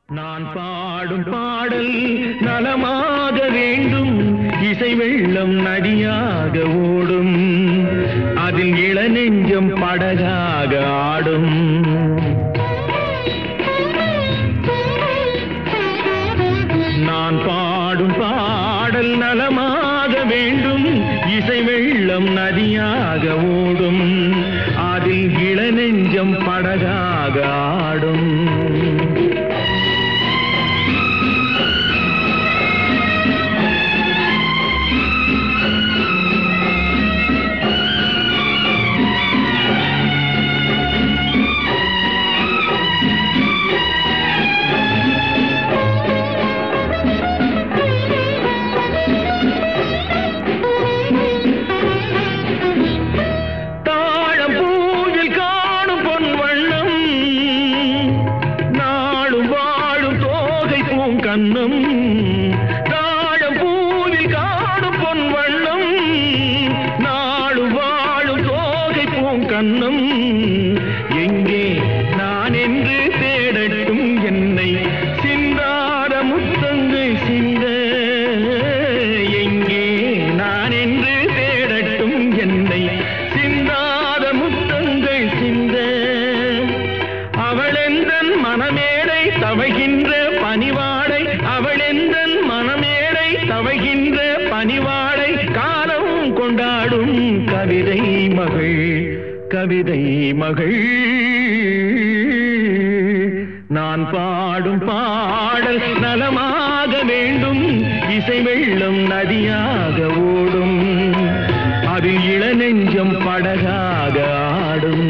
நான் பாடும் பாடல் நலமாக வேண்டும் இசை வெள்ளம் நதியாக ஓடும் அதில் இளநெஞ்சம் படகாக ஆடும் நான் பாடும் பாடல் நலமாக வேண்டும் இசை வெள்ளம் நதியாக ஓடும் அதில் இளநெஞ்சம் படகாக ஆடும் தாழம் பூவில் காணும் பொன் வண்ணம் நாளும் வாழும் தோகை பூங்கண்ணம் தாழம் பூவில் காணும் பொன் வண்ணம் நாளும் வாழும் தோகை பூங்கண்ணம் எங்கே நான் என்று தேடட்டும் என்னை சிந்தாத முத்தங்கள் சிந்த எங்கே நான் என்று தேடட்டும் என்னை சிந்தாத முத்தங்கள் சிந்த அவளெந்தன் மனமேடை தவைகின்ற பனிவாடை அவளெந்தன் மனமேடை தவைகின்ற பனிவாடை காலம் கொண்டாடும் கவிதை மகள் கவிதை மகள் நான் பாடும் பாடல் நலமாக வேண்டும் இசை வெள்ளம் நதியாக ஓடும் அதில் இளநெஞ்சம் படகாக ஆடும்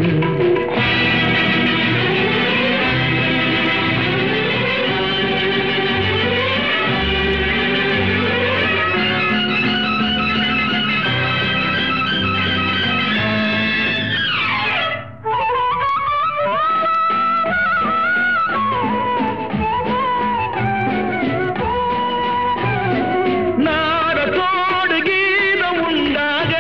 நாடத்தோடு கீதம் உண்டாக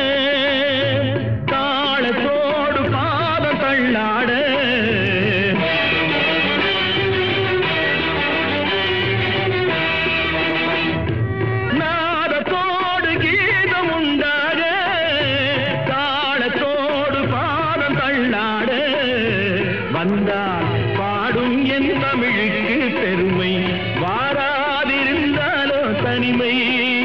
தாளத்தோடு பாதம் தள்ளாட நாடத்தோடு கீதம் உண்டாக தாளத்தோடு பாதம் தள்ளாட வந்தால் பாடும் என் தமிழுக்கு பெருமை வாராதிருந்தாலோ தனிமை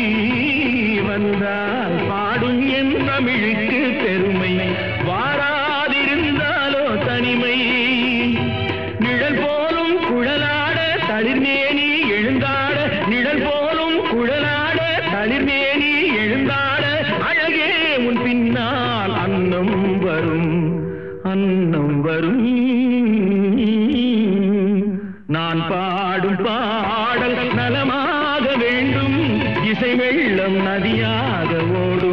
வந்தால் பாடும் என் தமிழுக்கு பெருமை வாராதிருந்தாலோ தனிமை நிழல் போலும் குழலாட தளிர்மேனி எழுந்தாட நிழல் போலும் குழலாட தளிர்மேனி எழுந்தாட அழகே உன் பின்னால் அன்னம் வரும் அன்னம் வரும் நான் பாடும் பாடல் நலமாக வேண்டும் இசை வெள்ளம் நதியாக ஓடும்